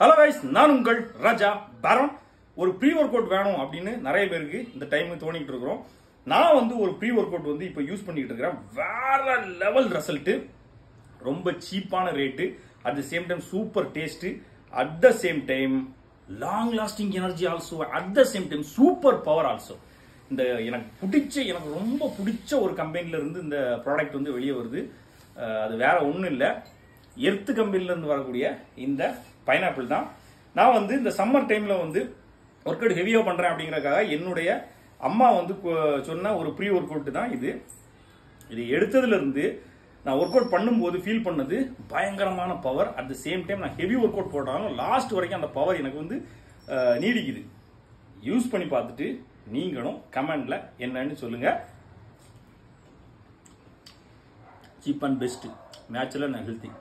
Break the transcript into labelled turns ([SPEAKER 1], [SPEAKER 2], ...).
[SPEAKER 1] hello guys நான் உங்கள் ராஜா பேரன் ஒரு ப்ரீ ஒர்க் அவுட் வேணும் அப்படின்னு நிறைய பேருக்கு இந்த டைம் தோணிட்டு இருக்கிறோம் நான் வந்து ஒரு ப்ரீ ஒர்க் அவுட் வந்து இப்போ யூஸ் பண்ணிட்டு இருக்கிறேன் வேற லெவல் ரிசல்ட் ரொம்ப சீப்பான rate at the same time super taste at the same time long lasting energy also at the same time super power also இந்த எனக்கு பிடிச்ச எனக்கு ரொம்ப பிடிச்ச ஒரு கம்பெனில இருந்து இந்த ப்ராடக்ட் வந்து வெளியே வருது அஹ் அது வேற ஒன்றும் இல்லை எர்த்து கம்பெனில இருந்து வரக்கூடிய இந்த பைனாப்பிள் தான் நான் வந்து இந்த சம்மர் டைம்ல வந்து ஒர்க் அவுட் ஹெவியாக பண்றேன் அப்படிங்கறதுக்காக என்னுடைய அம்மா வந்து கு- சொன்ன ஒரு ப்ரீ ஒர்க் அவுட் தான் இது இது எடுத்ததுல இருந்து நான் ஒர்க் அவுட் பண்ணும்போது ஃபீல் பண்ணது பயங்கரமான power at the same time நான் ஹெவி ஒர்க் அவுட் போட்டாலும் லாஸ்ட் வரைக்கும் அந்த பவர் எனக்கு வந்து அஹ், நீடிக்குது யூஸ் பண்ணி பார்த்துட்டு நீங்களும் கமெண்ட்ல என்னன்னு சொல்லுங்க cheap and best natural and healthy